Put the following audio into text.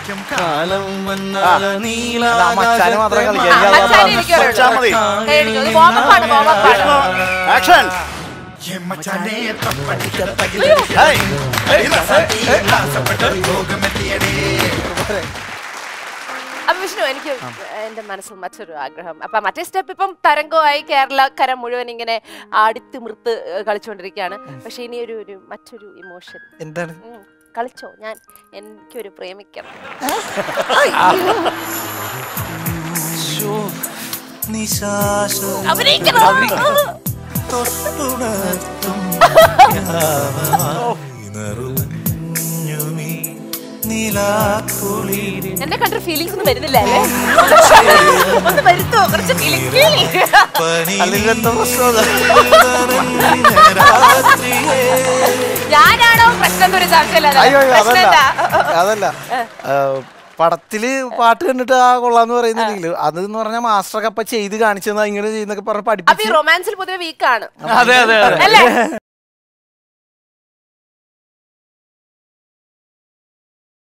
കാലം അതാ മച്ചാന് മാത്രം കളിക്കാം ആ, എനിക്ക് മച്ചാനെ എനിക്ക് അറിയുള്ളൂ. കളിച്ചാ മതി. കൈയടിച്ചു. ഇത് warm-up ആണ്, warm-up ആണ്. ആക്ഷൻ അപ്പൊ വിഷ്ണു എനിക്ക് എന്റെ മനസ്സിൽ മറ്റൊരു ആഗ്രഹം അപ്പൊ മറ്റേ സ്റ്റെപ്പ് ഇപ്പം തരംഗമായി കേരളക്കര മുഴുവൻ ഇങ്ങനെ ആടിത്തിമിർത്ത് കളിച്ചുകൊണ്ടിരിക്കുകയാണ് പക്ഷെ ഇനി ഒരു ഒരു മറ്റൊരു ഇമോഷൻ എന്താണ് കളിച്ചോ ഞാൻ എനിക്കൊരു പ്രേമിക്കണം അഭിനയിക്കണം എന്നെ കണ്ട ഫീലിങ്സ് ഒന്നും വരുന്നില്ല അല്ലേ ഒന്ന് വരുത്തോ കുറച്ച് ഫീലിംഗ് അല്ലെങ്കിൽ എന്താ പ്രശ്നം ഞാനാണോ പ്രശ്നം ഒരു സംശയമില്ല അയ്യോ അയ്യോ, പ്രശ്നം അതല്ല എന്താ? അതല്ല ആ, പടത്തില് പാട്ട് കണ്ടിട്ട് ആ കൊള്ളാന്ന് പറയുന്നുണ്ടെങ്കിൽ അത് എന്ന് പറഞ്ഞാൽ മാസ്റ്റർ കപ്പ ചെയ്ത് കാണിച്ചതാ ഇങ്ങനെ ചെയ്യുന്നൊക്കെ പറഞ്ഞ് അപ്പൊ ഈ പഠിപ്പിച്ച് റൊമാൻസിൽ പൊതുവെ വീക്കാണ് അതെ അതെ അതെ അല്ലേ